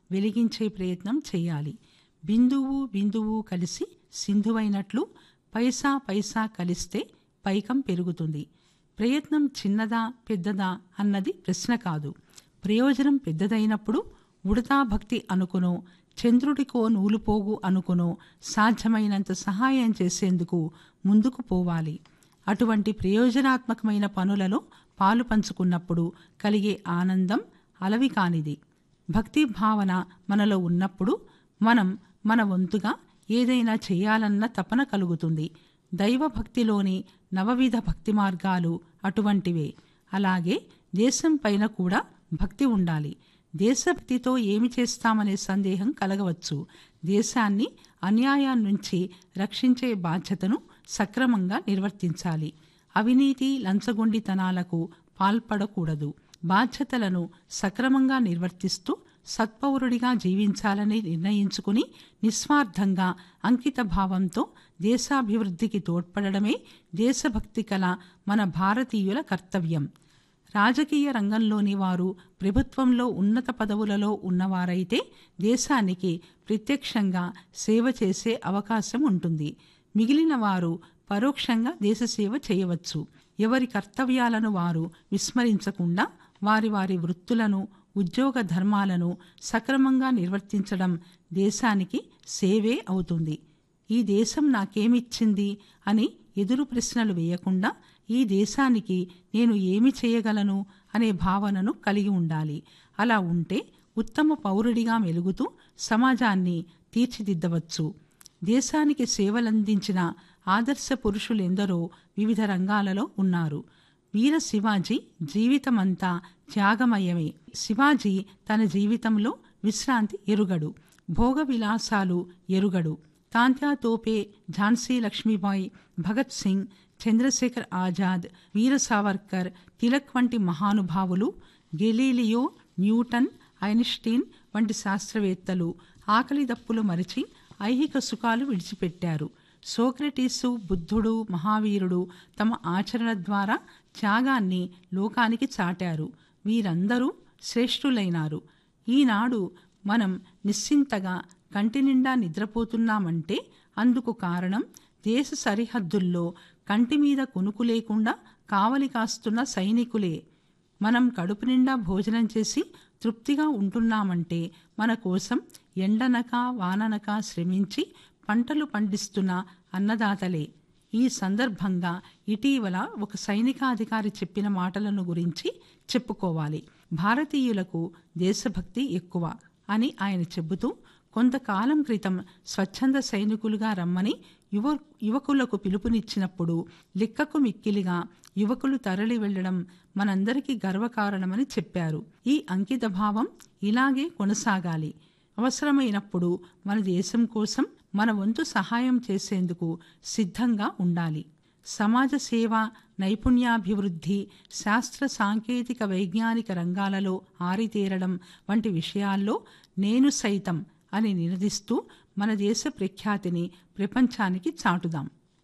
వెలిగించే ప్రయత్నం చేయాలి బిందువు బిందువు కలిసి సింధువైనట్లు పైసా పైసా కలిస్తే పైకం పెరుగుతుంది ప్రయత్నం చిన్నదా పెద్దదా అన్నది ప్రశ్న కాదు ప్రయోజనం పెద్దదైనప్పుడు ఉడతా భక్తి అనుకునో చంద్రుడికో నూలుపోగు అనుకునో సాధ్యమైనంత సహాయం చేసేందుకు ముందుకు పోవాలి అటువంటి ప్రయోజనాత్మకమైన పనులలో పాలు పంచుకున్నప్పుడు కలిగే ఆనందం అలవి కానిది భక్తి భావన మనలో ఉన్నప్పుడు మనం మన వంతుగా ఏదైనా చేయాలన్న తపన కలుగుతుంది దైవభక్తిలోని నవవిధ భక్తి మార్గాలు అటువంటివే అలాగే దేశం పైన కూడా భక్తి ఉండాలి దేశభక్తితో ఏమి చేస్తామనే సందేహం కలగవచ్చు దేశాన్ని అన్యాయాన్నించి రక్షించే బాధ్యతను సక్రమంగా నిర్వర్తించాలి అవినీతి లంచగొండితనాలకు పాల్పడకూడదు బాధ్యతలను సక్రమంగా నిర్వర్తిస్తూ సత్పౌరుడిగా జీవించాలని నిర్ణయించుకుని నిస్వార్థంగా అంకిత భావంతో దేశాభివృద్ధికి తోడ్పడడమే దేశభక్తి కల మన భారతీయుల కర్తవ్యం రాజకీయ రంగంలోని వారు ప్రభుత్వంలో ఉన్నత పదవులలో ఉన్నవారైతే దేశానికి ప్రత్యక్షంగా సేవ చేసే అవకాశం ఉంటుంది మిగిలిన వారు పరోక్షంగా దేశ సేవ చేయవచ్చు ఎవరి కర్తవ్యాలను వారు విస్మరించకుండా వారి వారి వృత్తులను ఉద్యోగ ధర్మాలను సక్రమంగా నిర్వర్తించడం దేశానికి సేవే అవుతుంది ఈ దేశం నాకేమిచ్చింది అని ఎదురు ప్రశ్నలు వేయకుండా ఈ దేశానికి నేను ఏమి చేయగలను అనే భావనను కలిగి ఉండాలి అలా ఉంటే ఉత్తమ పౌరుడిగా మెలుగుతూ సమాజాన్ని తీర్చిదిద్దవచ్చు దేశానికి సేవలందించిన ఆదర్శ పురుషులెందరో వివిధ రంగాలలో ఉన్నారు వీర శివాజీ జీవితమంతా త్యాగమయమే శివాజీ తన జీవితంలో విశ్రాంతి ఎరుగడు భోగ విలాసాలు ఎరుగడు తాంత్యా తోపే ఝాన్సీ లక్ష్మీబాయి భగత్ సింగ్ చంద్రశేఖర్ ఆజాద్ వీర సావర్కర్ తిలక్ వంటి మహానుభావులు గెలీలియో న్యూటన్ ఐన్స్టీన్ వంటి శాస్త్రవేత్తలు ఆకలి దప్పులు మరిచి ఐహిక సుఖాలు విడిచిపెట్టారు సోక్రటీసు బుద్ధుడు మహావీరుడు తమ ఆచరణ ద్వారా త్యాగాన్ని లోకానికి చాటారు వీరందరూ శ్రేష్ఠులైనారు ఈనాడు మనం నిశ్చింతగా కంటి నిండా నిద్రపోతున్నామంటే అందుకు కారణం దేశ సరిహద్దుల్లో కంటి మీద కునుకు లేకుండా కావలి కాస్తున్న సైనికులే మనం కడుపు నిండా భోజనం చేసి తృప్తిగా ఉంటున్నామంటే మన కోసం ఎండనక వాననక శ్రమించి పంటలు పండిస్తున్న అన్నదాతలే ఈ సందర్భంగా ఇటీవల ఒక సైనికాధికారి చెప్పిన మాటలను గురించి చెప్పుకోవాలి భారతీయులకు దేశభక్తి ఎక్కువ అని ఆయన చెబుతూ కొంతకాలం క్రితం స్వచ్ఛంద సైనికులుగా రమ్మని యువ యువకులకు పిలుపునిచ్చినప్పుడు లెక్కకు మిక్కిలిగా యువకులు తరలి వెళ్లడం మనందరికీ గర్వకారణమని చెప్పారు ఈ అంకిత భావం ఇలాగే కొనసాగాలి అవసరమైనప్పుడు మన దేశం కోసం మన వంతు సహాయం చేసేందుకు సిద్ధంగా ఉండాలి సమాజ సేవ నైపుణ్యాభివృద్ధి శాస్త్ర సాంకేతిక వైజ్ఞానిక రంగాలలో ఆరితేరడం వంటి విషయాల్లో నేను సైతం అని నినదిస్తూ మన దేశ ప్రఖ్యాతిని ప్రపంచానికి చాటుదాం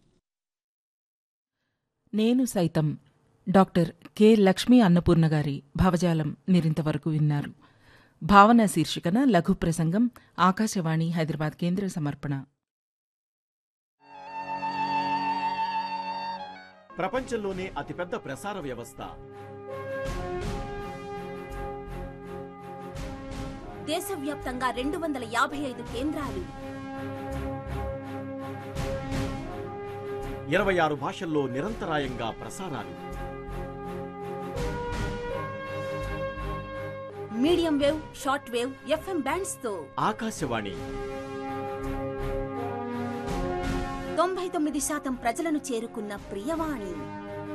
నేను సైతం డాక్టర్ కె లక్ష్మీ అన్నపూర్ణ గారి భావజాలం మీరింతవరకు విన్నారు భావన శీర్షికన లఘు ప్రసంగం ఆకాశవాణి హైదరాబాద్ కేంద్ర సమర్పణ ప్రపంచంలోనే అతిపెద్ద ప్రసార వ్యవస్థ దేశవ్యాప్తంగా రెండు వందల యాభై ఐదు కేంద్రాలు ఇరవై ఆరు భాషల్లో నిరంతరాయంగా ప్రసారాలు medium wave short wave FM bands తో ఆకాశవాణి తొంభై తొమ్మిది శాతం ప్రజలను చేరుకున్న ప్రియవాణి